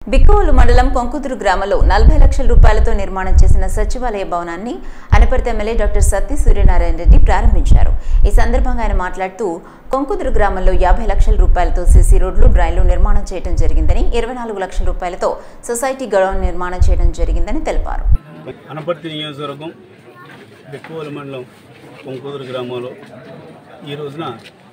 బిక్కువలు మండలం కొంకుదురు గ్రామంలో నలభై లక్షల రూపాయలతో నిర్మాణం చేసిన సచివాలయ భవనాన్ని అనపర్తి ఎమ్మెల్యే డాక్టర్ సత్తి సూర్యనారాయణ రెడ్డి ప్రారంభించారు ఈ సందర్భంగా ఆయన మాట్లాడుతూ కొంకుదురు గ్రామంలో యాభై లక్షల రూపాయలతో సీసీ రోడ్లు డ్రైన్లు నిర్మాణం చేయడం జరిగిందని ఇరవై నాలుగు లక్షల రూపాయలతో సొసైటీ గడౌన్ నిర్మాణం చేయడం జరిగిందని తెలిపారు అనపర్తి నియోజకవర్గం బెక్కువల మండలం కొంకూదురు గ్రామంలో ఈ రోజున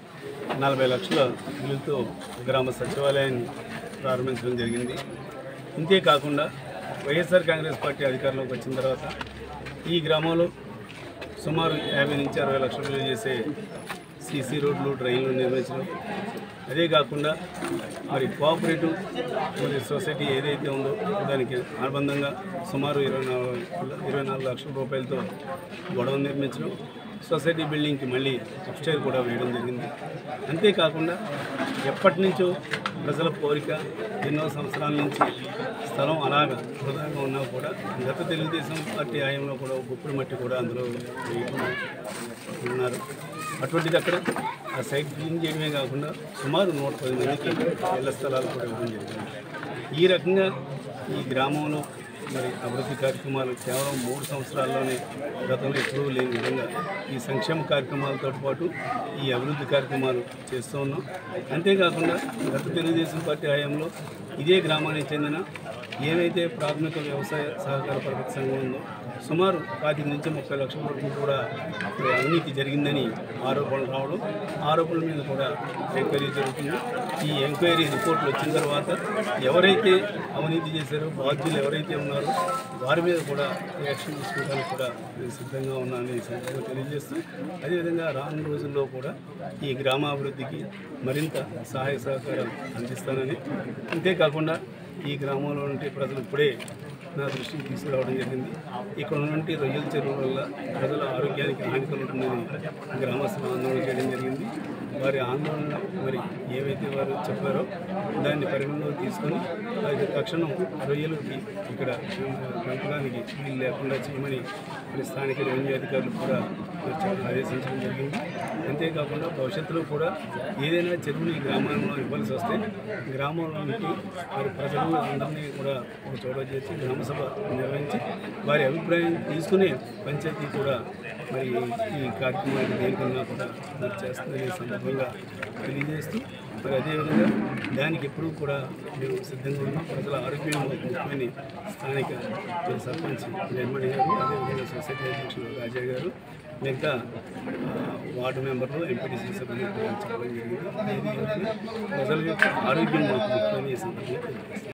నలభై లక్షల విలువతో గ్రామ సచివాలయాన్ని ప్రారంభించడం జరిగింది ఇంతేకాకుండా వైఎస్ఆర్ కాంగ్రెస్ పార్టీ అధికారంలోకి వచ్చిన తర్వాత ఈ గ్రామంలో సుమారు యాభై నుంచి అరవై లక్షల విలువ చేసే సీసీ రోడ్లు డ్రైన్లు నిర్మించడం అదే కాకుండా మరి కోఆపరేటివ్ మరి సొసైటీ ఏదైతే ఉందో దానికి అనుబంధంగా సుమారు ఇరవై నాలుగు ఇరవై నాలుగు లక్షల రూపాయలతో గొడవ నిర్మించడం సొసైటీ బిల్డింగ్కి మళ్ళీ అప్స్టైర్ కూడా వేయడం జరిగింది అంతేకాకుండా ఎప్పటి నుంచో ప్రజల కోరిక ఎన్నో సంవత్సరాల నుంచి స్థలం అలాగా వృధాగా ఉన్నా కూడా గత తెలుగుదేశం పార్టీ హయాంలో కూడా ఒక గుప్పుడు మట్టి కూడా అందులో వేయకుండా ఉన్నారు అటువంటిది అక్కడ ఆ సైట్ క్లీన్ చేయడమే కాకుండా సుమారు నూట పది మందికి ఇళ్ల స్థలాలు కూడా ఇవ్వడం జరిగింది ఈ రకంగా ఈ గ్రామంలో మరి అభివృద్ధి కార్యక్రమాలు కేవలం మూడు సంవత్సరాల్లోనే గతంలో ఎప్పుడూ లేని విధంగా ఈ సంక్షేమ కార్యక్రమాలతో పాటు ఈ అభివృద్ధి కార్యక్రమాలు చేస్తూ ఉన్నాం అంతేకాకుండా గత తెలుగుదేశం పార్టీ హయాంలో ఇదే గ్రామానికి చెందిన ఏవైతే ప్రాథమిక వ్యవసాయ సహకార పరపతి సంఘం ఉందో సుమారు పాతిక నుంచి ముప్పై లక్షల వరకు కూడా మరి అవినీతి జరిగిందని ఆరోపణలు రావడం ఆరోపణల మీద కూడా ఎంక్వైరీ జరుగుతుంది ఈ ఎంక్వైరీ రిపోర్ట్లు వచ్చిన తర్వాత ఎవరైతే అవినీతి చేశారో బాధ్యులు ఎవరైతే ఉన్నారో వారి మీద కూడా యాక్షన్ తీసుకోవడానికి కూడా నేను సిద్ధంగా ఉన్నానని ఈ సందర్భంగా తెలియజేస్తూ అదేవిధంగా రానున్న రోజుల్లో కూడా ఈ గ్రామాభివృద్ధికి మరింత సహాయ సహకారాలు అందిస్తానని అంతేకాకుండా ఈ గ్రామంలో ఉంటే ప్రజలు ఇప్పుడే నా దృష్టికి తీసుకురావడం జరిగింది ఇక్కడ ఉన్నటువంటి రొయ్యల చెరువు వల్ల ప్రజల ఆరోగ్యానికి హాని కలుగుతుందని గ్రామస్తులు ఆందోళన చేయడం జరిగింది వారి ఆందోళన మరి ఏవైతే వారు చెప్పారో దాన్ని పరిగణలోకి తీసుకొని వారికి తక్షణం రొయ్యలకి ఇక్కడ పెంపడానికి వీలు లేకుండా చేయమని మరి స్థానిక రెవెన్యూ అధికారులు కూడా మరి ఆదేశించడం జరిగింది అంతేకాకుండా భవిష్యత్తులో కూడా ఏదైనా చెరువుని ఈ గ్రామంలో ఇవ్వాల్సి వస్తే గ్రామంలోనికి మరి ప్రజలు అందరినీ కూడా ఒక చోట చేసి గ్రామసభ నిర్వహించి వారి అభిప్రాయం తీసుకుని పంచాయతీ కూడా మరి ఈ కార్యక్రమానికి దేనికన్నా కూడా మరి చేస్తుందనే సందర్భంగా తెలియజేస్తూ మరి అదేవిధంగా దానికి ఎప్పుడూ కూడా మేము సిద్ధంగా ఉన్నాం ప్రజల ఆరోగ్యం మాకు ముఖ్యమని స్థానిక మరి సర్పంచ్ నిర్మణి గారు అదేవిధంగా సొసైటీ అధ్యక్షులు రాజా గారు మిగతా ఆ, వార్డు మెంబర్లు ఎంపీటీసీ సభ్యులు కూడా చెప్పడం జరిగింది ఏది ఏమైనా ప్రజల యొక్క ఆరోగ్యం మాకు ముఖ్యమని ఈ సందర్భంగా తెలియజేస్తున్నాం.